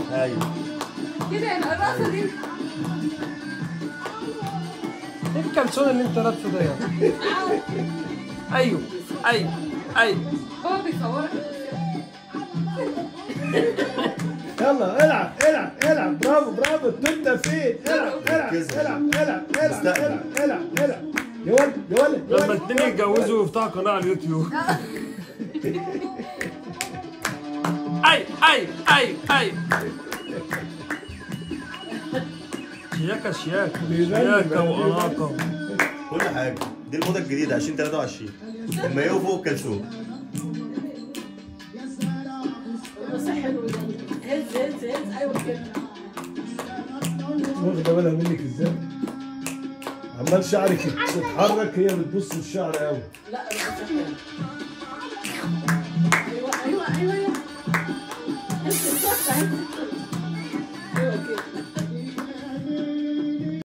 ايوه كده يعني الرقصه دي ايه الكلسون اللي انت لابسه ده يا ايوه ايوه ايوه هو بيصورك يلا العب العب العب برافو برافو التوب فين العب العب ركزوا. العب العب العب استقبل. العب العب العب يا ولد يا ولد يا لما ولد الاتنين يتجوزوا ويفتحوا قناه على اليوتيوب اي اي اي اي شياكة شياكة شياكة وأناقة كل حاجه دي الموضه الجديده 2023 لما يقفوا فوق الكلسون بس حلو ده هز هز هز ايوه كده واخده بالها منك ازاي عمال شعرك يتحرك هي بتبص الشعر قوي لا بس حلو ايوه ايوه ايوه ايوه هز الصوت هز الصوت